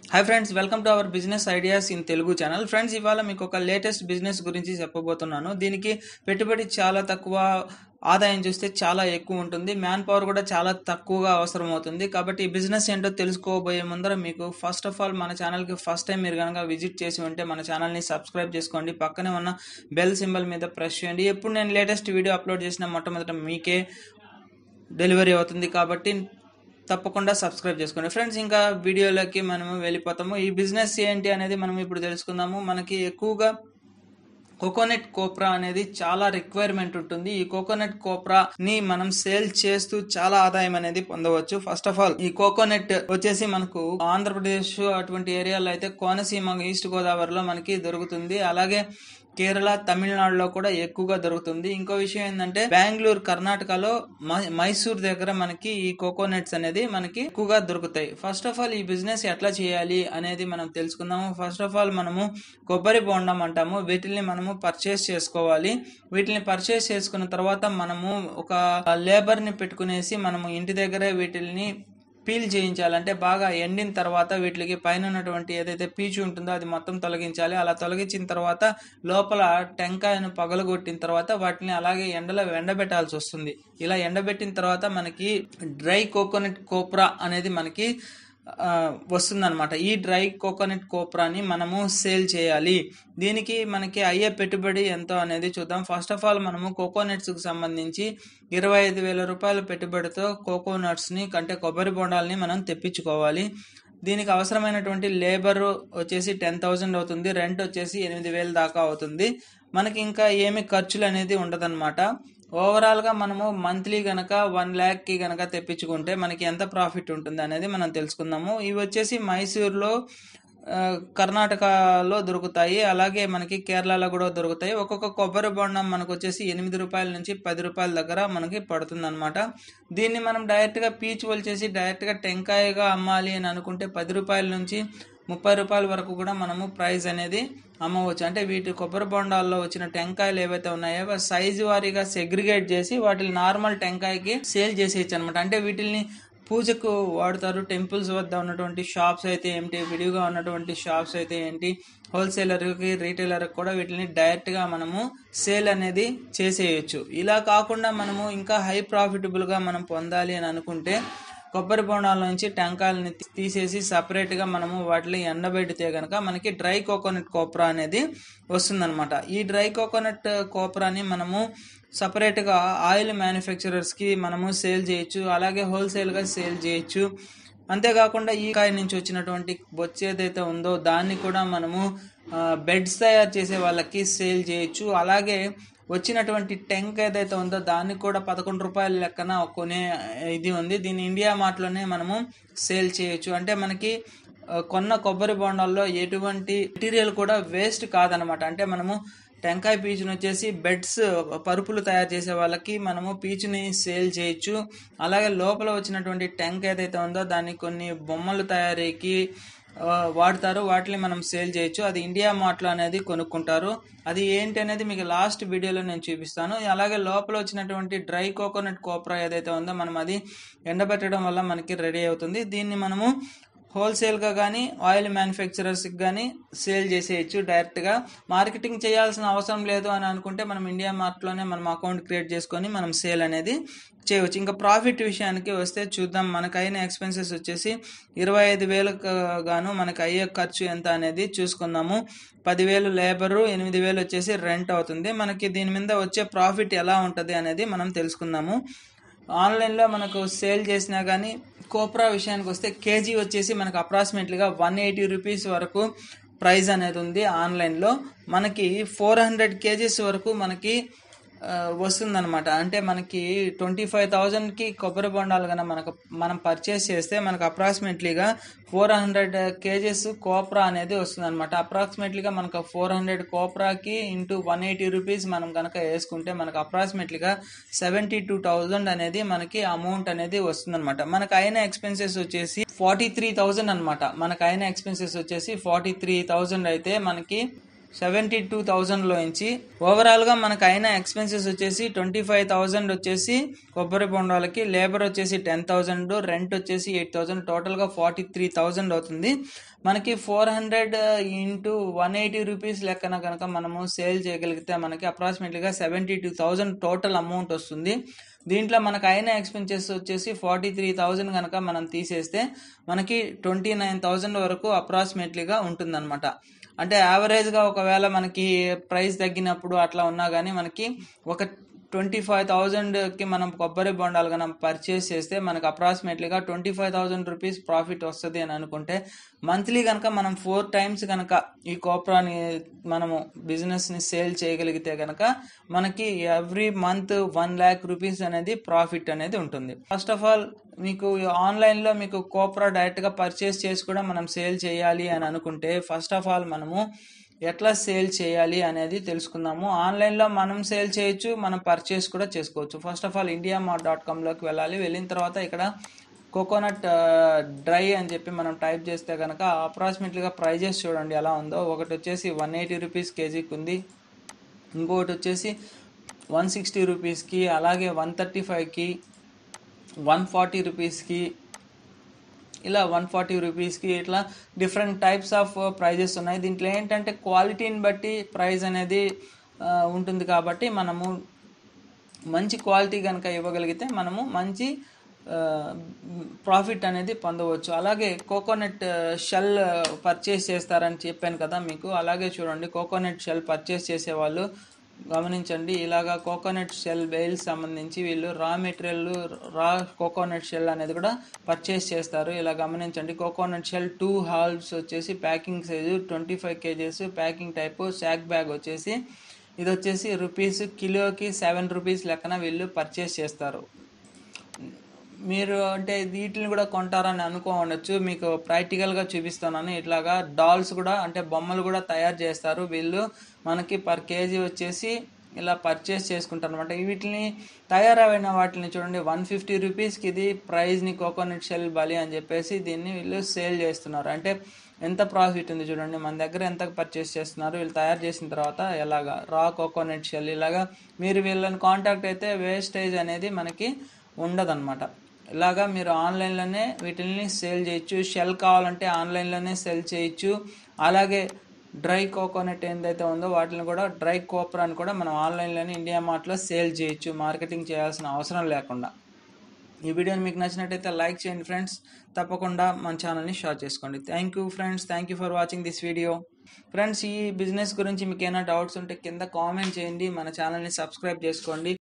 hi friends welcome to our business ideas in Telugu channel friends ఇవాళ మీకు ఒక latest business గురించి చెప్పబోతున్నాను దీనికి పెట్టుబడి చాలా తక్కువ ఆదాయం చూస్తే చాలా ఎక్కువ ఉంటుంది మ్యాన్ పవర్ కూడా చాలా తక్కువగా అవసరం అవుతుంది కాబట్టి ఈ బిజినెస్ ఏంటో తెలుసుకోబోయే ముందర మీకు ఫస్ట్ ఆఫ్ ఆల్ మన ఛానల్కి ఫస్ట్ టైం మీరు కనుక విజిట్ చేసి ఉంటే మన ఛానల్ని సబ్స్క్రైబ్ చేసుకోండి పక్కనే ఉన్న బెల్ సింబల్ మీద ప్రెస్ చేయండి ఎప్పుడు నేను లేటెస్ట్ వీడియో అప్లోడ్ చేసిన మొట్టమొదట మీకే డెలివరీ అవుతుంది కాబట్టి తప్పకుండా సబ్స్క్రైబ్ చేసుకోండి ఫ్రెండ్స్ ఇంకా వీడియోలోకి మనము వెళ్ళిపోతాము ఈ బిజినెస్ ఏంటి అనేది మనం ఇప్పుడు తెలుసుకుందాము మనకి ఎక్కువగా కోకోనట్ కోప్రా అనేది చాలా రిక్వైర్మెంట్ ఉంటుంది ఈ కోకోనట్ కోప్రా ని మనం సేల్ చేస్తూ చాలా ఆదాయం అనేది పొందవచ్చు ఫస్ట్ ఆఫ్ ఆల్ ఈ కోకోనట్ వచ్చేసి మనకు ఆంధ్రప్రదేశ్ అటువంటి ఏరియాలో అయితే కోనసీమ ఈస్ట్ గోదావరిలో మనకి దొరుకుతుంది అలాగే కేరళ తమిళనాడులో కూడా ఎక్కువగా దొరుకుతుంది ఇంకో విషయం ఏంటంటే బెంగళూరు కర్ణాటకలో మై- మైసూర్ దగ్గర మనకి ఈ కోకోనట్స్ అనేది మనకి ఎక్కువగా దొరుకుతాయి ఫస్ట్ ఆఫ్ ఆల్ ఈ బిజినెస్ ఎట్లా చేయాలి అనేది మనం తెలుసుకుందాము ఫస్ట్ ఆఫ్ ఆల్ మనము కొబ్బరి బోండం అంటాము వీటిని మనము పర్చేస్ చేసుకోవాలి వీటిని పర్చేస్ చేసుకున్న తర్వాత మనము ఒక లేబర్ ని పెట్టుకునేసి మనము ఇంటి దగ్గరే వీటిని పీల్ చేయించాలంటే బాగా ఎండిన తర్వాత వీటికి పైన ఉన్నటువంటి ఏదైతే పీచు ఉంటుందో అది మొత్తం తొలగించాలి అలా తొలగించిన తర్వాత లోపల టెంకాయను పగలగొట్టిన తర్వాత వాటిని అలాగే ఎండలో ఎండబెట్టాల్సి వస్తుంది ఇలా ఎండబెట్టిన తర్వాత మనకి డ్రై కోకోనట్ కోప్రా అనేది మనకి వస్తుంది అనమాట ఈ డ్రై కోకోనట్ కోప్రాని మనము సేల్ చేయాలి దీనికి మనకి అయ్యే పెట్టుబడి ఎంతో అనేది చూద్దాం ఫస్ట్ ఆఫ్ ఆల్ మనము కోకోనట్స్ కు సంబంధించి ఇరవై ఐదు వేల రూపాయల పెట్టుబడితో కోకోనట్స్ ని అంటే కొబ్బరి బొండాలని మనం తెప్పించుకోవాలి దీనికి అవసరమైనటువంటి లేబర్ వచ్చేసి టెన్ థౌజండ్ అవుతుంది రెంట్ వచ్చేసి ఎనిమిది వేలు దాకా అవుతుంది మనకి ఇంకా ఏమి ఖర్చులు అనేది ఉండదన్నమాట ఓవరాల్ గా మనము మంత్లీ గనక వన్ ల్యాక్ కి గనక తెప్పించుకుంటే మనకి ఎంత ప్రాఫిట్ ఉంటుంది అనేది మనం తెలుసుకుందాము ఇవి వచ్చేసి మైసూర్లో ఆ, కర్ణాటకలో దొరుకుతాయి అలాగే మనకి కేరళలో కూడా దొరుకుతాయి ఒక్కొక్క కొబ్బరి బొండం మనకు వచ్చేసి ఎనిమిది రూపాయల నుంచి పది రూపాయల దగ్గర మనకి పడుతుంది అనమాట దీన్ని మనం డైరెక్ట్ గా పీచు వలిచేసి డైరెక్ట్ గా టెంకాయగా అమ్మాలి అని అనుకుంటే పది రూపాయల నుంచి ముప్పై రూపాయల వరకు కూడా మనము ప్రైస్ అనేది అమ్మవచ్చు అంటే వీటి కొబ్బరి బొండాల్లో వచ్చిన టెంకాయలు ఏవైతే ఉన్నాయో అవి సైజు వారీగా సెగ్రిగేట్ చేసి వాటిని నార్మల్ టెంకాయకి సేల్ చేసేయచ్చు అనమాట అంటే వీటిని పూజకు వాడతారు టెంపుల్స్ వద్ద ఉన్నటువంటి షాప్స్ అయితే ఏంటి విడిగా ఉన్నటువంటి షాప్స్ అయితే ఏంటి హోల్సేలర్కి రీటైలర్కి కూడా వీటిని డైరెక్ట్గా మనము సేల్ అనేది చేసేయచ్చు ఇలా కాకుండా మనము ఇంకా హై ప్రాఫిటబుల్గా మనం పొందాలి అని అనుకుంటే కొబ్బరి బొండాల నుంచి టెంకాయలని తీ- తీసేసి separate గా మనము వాటిని ఎండబెడితే గనక మనకి డ్రై కోకోనట్ కోప్రా అనేది వస్తుందన్నమాట ఈ డ్రై కోకోనట్ కోప్రాని మనము separate గా ఆయిల్ మ్యానుఫ్యాక్చరర్స్ కి మనము సేల్ చేయొచ్చు అలాగే wholesale గా సేల్ చేయొచ్చు అంతేకాకుండా ఈ కాయ నుంచి వచ్చినటువంటి బొచ్చు ఏదైతే ఉందో దాన్ని కూడా మనము బెడ్స్ తయారు చేసే వాళ్ళకి సేల్ చేయొచ్చు అలాగే వచ్చినటువంటి టెంక్ ఏదైతే ఉందో దాన్ని కూడా పదకొండు రూపాయల లెక్కన కొనే ఇది ఉంది దీన్ని ఇండియా మార్ట్లోనే మనము సేల్ చేయొచ్చు అంటే మనకి ఆ, కొన్న కొబ్బరి బొండాల్లో ఎటువంటి మెటీరియల్ కూడా వేస్ట్ కాదనమాట అంటే మనము టెంకాయ పీచుని వచ్చేసి బెడ్స్ పరుపులు తయారు చేసే వాళ్ళకి మనము పీచుని సేల్ చేయొచ్చు అలాగే లోపల వచ్చినటువంటి టెంక్ ఏదైతే ఉందో దాన్ని కొన్ని బొమ్మలు తయారీకి ఆ, వాడతారు వాటిని మనం సేల్ చేయొచ్చు అది ఇండియా మార్ట్లో అనేది కొనుక్కుంటారు అది ఏంటి అనేది మీకు లాస్ట్ వీడియోలో నేను చూపిస్తాను అలాగే లోపల వచ్చినటువంటి డ్రై కోకోనట్ కోప్రా ఏదైతే ఉందో మనం అది ఎండబెట్టడం వల్ల మనకి రెడీ అవుతుంది దీన్ని మనము హోల్సేల్గా కానీ ఆయిల్ మ్యానుఫ్యాక్చరర్స్కి కానీ సేల్ చేసేయచ్చు డైరెక్ట్గా మార్కెటింగ్ చేయాల్సిన అవసరం లేదు అని అనుకుంటే మనం ఇండియా మార్ట్లోనే మనం అకౌంట్ క్రియేట్ చేసుకొని మనం సేల్ అనేది చేయవచ్చు ఇంకా ప్రాఫిట్ విషయానికి వస్తే చూద్దాం మనకు అయిన ఎక్స్పెన్సెస్ వచ్చేసి ఇరవై ఐదు వేలకు గాను మనకు అయ్యే ఖర్చు ఎంత అనేది చూసుకుందాము పదివేలు లేబరు ఎనిమిది వేలు వచ్చేసి రెంట్ అవుతుంది మనకి దీని మీద వచ్చే ప్రాఫిట్ ఎలా ఉంటుంది అనేది మనం తెలుసుకుందాము ఆన్లైన్లో మనకు సేల్ చేసినా కానీ కోప్రా విషయానికి వస్తే కేజీ వచ్చేసి మనకు అప్రాక్సిమేట్లీగా వన్ ఎయిటీ రూపీస్ వరకు ప్రైస్ అనేది ఉంది ఆన్లైన్లో మనకి ఫోర్ హండ్రెడ్ కేజీస్ వరకు మనకి ఆ, వస్తుందన్నమాట అంటే మనకి ట్వంటీ ఫైవ్ థౌజండ్కి కొబ్బరి బొండాలు కన్నా మనకు మనం పర్చేస్ చేస్తే మనకు అప్రాక్సిమేట్లీగా ఫోర్ హండ్రెడ్ కేజెస్ కోప్రా అనేది వస్తుందన్నమాట అప్రాక్సిమేట్లీగా మనకు ఫోర్ హండ్రెడ్ కోప్రాకి ఇంటూ వన్ ఎయిటీ రూపీస్ మనం కనుక వేసుకుంటే మనకు అప్రాక్సిమేట్లీగా సెవెంటీ టూ థౌజండ్ అనేది మనకి అమౌంట్ అనేది వస్తుందన్నమాట మనకు అయిన ఎక్స్పెన్సెస్ వచ్చేసి ఫార్టీ త్రీ థౌజండ్ అనమాట మనకు అయిన ఎక్స్పెన్సెస్ వచ్చేసి ఫార్టీ త్రీ థౌజండ్ అయితే మనకి సెవెంటీ టూ థౌజండ్లో నుంచి ఓవరాల్గా మనకు అయిన ఎక్స్పెన్సెస్ వచ్చేసి ట్వంటీ ఫైవ్ థౌజండ్ వచ్చేసి కొబ్బరి బొండాలకి లేబర్ వచ్చేసి టెన్ థౌజండ్ రెంట్ వచ్చేసి ఎయిట్ థౌజండ్ టోటల్గా ఫార్టీ త్రీ థౌజండ్ అవుతుంది మనకి four hundred into one eighty rupees లెక్కన కనుక మనము సేల్ చేయగలిగితే మనకి అప్రాక్సిమేట్లీగా seventy two thousand total amount వస్తుంది దీంట్లో మనకు అయిన ఎక్స్పెన్సెస్ వచ్చేసి ఫార్టీ త్రీ థౌజండ్ కనుక మనం తీసేస్తే మనకి ట్వంటీ నైన్ థౌజండ్ వరకు అప్రాక్సిమేట్లీగా ఉంటుందన్నమాట అంటే యావరేజ్గా ఒకవేళ మనకి ప్రైస్ తగ్గినప్పుడు అట్లా ఉన్నా కానీ మనకి ఒక ట్వంటీ ఫైవ్ థౌజండ్కి మనం కొబ్బరి బొండాలు కనుక పర్చేస్ చేస్తే మనకు అప్రాక్సిమేట్లీగా twenty five thousand rupees profit వస్తుంది అని అనుకుంటే మంత్లీ కనుక మనం ఫోర్ టైమ్స్ కనుక ఈ కోప్రాని మనము బిజినెస్ని సేల్ చేయగలిగితే కనుక మనకి every month one lakh rupees అనేది ప్రాఫిట్ అనేది ఉంటుంది ఫస్ట్ ఆఫ్ ఆల్ మీకు ఆన్లైన్లో మీకు కోప్రా డైరెక్ట్గా పర్చేస్ చేసి కూడా మనం సేల్ చేయాలి అని అనుకుంటే ఫస్ట్ ఆఫ్ ఆల్ మనము ఎట్లా సేల్ చేయాలి అనేది తెలుసుకుందాము ఆన్లైన్లో మనం సేల్ చేయొచ్చు మనం పర్చేస్ కూడా చేసుకోవచ్చు first of all India mart dot కామ్లోకి వెళ్ళాలి వెళ్ళిన తర్వాత ఇక్కడ కోకోనట్ డ్రై అని చెప్పి మనం టైప్ చేస్తే కనుక అప్రాక్సిమేట్లీగా ప్రైజెస్ చూడండి ఎలా ఉందో ఒకటి వచ్చేసి వన్ ఎయిటీ రూపీస్ కేజీకి ఉంది ఇంకొకటి వచ్చేసి వన్ సిక్స్టీ రూపీస్కి అలాగే వన్ థర్టీ ఫైవ్కి వన్ ఫార్టీ రూపీస్కి ఇలా వన్ ఫార్టీ రూపీస్కి ఇట్లా డిఫరెంట్ టైప్స్ ఆఫ్ ప్రైజెస్ ఉన్నాయి దీంట్లో ఏంటంటే క్వాలిటీని బట్టి ప్రైస్ అనేది ఆ, ఉంటుంది కాబట్టి మనము మంచి క్వాలిటీ కనుక ఇవ్వగలిగితే మనము మంచి ప్రాఫిట్ అనేది పొందవచ్చు అలాగే కోకోనట్ షెల్ పర్చేస్ చేస్తారని చెప్పాను కదా మీకు అలాగే చూడండి కోకోనట్ షెల్ పర్చేస్ చేసేవాళ్ళు గమనించండి ఇలాగా కోకోనట్ షెల్ బెయిల్ సంబంధించి వీళ్ళు రా మెటీరియల్ రా కోకోనట్ షెల్ అనేది కూడా పర్చేస్ చేస్తారు ఇలా గమనించండి కోకోనట్ షెల్ టూ హాల్స్ వచ్చేసి packing size twenty five kgs packing type sack bag వచ్చేసి ఇది వచ్చేసి రూపీస్ కిలోకి సెవెన్ రూపీస్ లెక్కన వీళ్ళు పర్చేస్ చేస్తారు మీరు అంటే వీటిని కూడా కొంటారని అనుకో ఉండొచ్చు మీకు ప్రాక్టికల్గా చూపిస్తున్నాను ఇట్లాగా డాల్స్ కూడా అంటే బొమ్మలు కూడా తయారు చేస్తారు వీళ్ళు మనకి పర్ కేజీ వచ్చేసి ఇలా పర్చేస్ చేసుకుంటారు అనమాట వీటిని తయారైన వాటిని చూడండి వన్ ఫిఫ్టీ రూపీస్కి ఇది ప్రైజ్ని కోకోనట్ షెల్ బలి అని చెప్పేసి దీన్ని వీళ్ళు సేల్ చేస్తున్నారు అంటే ఎంత ప్రాఫిట్ ఉంది చూడండి మన దగ్గర ఎంత పర్చేస్ చేస్తున్నారు వీళ్ళు తయారు చేసిన తర్వాత ఎలాగా రా కోకోనట్ షెల్ ఇలాగా మీరు వీళ్ళని కాంటాక్ట్ అయితే వేస్టేజ్ అనేది మనకి ఉండదన్నమాట ఇలాగా మీరు ఆన్లైన్లోనే వీటిని సేల్ చేయొచ్చు షెల్ కావాలంటే ఆన్లైన్లోనే సెల్ చేయొచ్చు అలాగే డ్రై కోకోనట్ ఏదైతే ఉందో వాటిని కూడా డ్రై కోప్రాని కూడా మనం ఆన్లైన్లోనే ఇండియా మార్ట్లో సేల్ చేయొచ్చు మార్కెటింగ్ చేయాల్సిన అవసరం లేకుండా ఈ వీడియోని మీకు నచ్చినట్టయితే లైక్ చేయండి ఫ్రెండ్స్ తప్పకుండా మన ఛానల్ని షేర్ చేసుకోండి thank you friends thank you for watching this video friends ఈ బిజినెస్ గురించి మీకు ఏమైనా డౌట్స్ ఉంటే కింద కామెంట్ చేయండి మన ఛానల్ని సబ్స్క్రైబ్ చేసుకోండి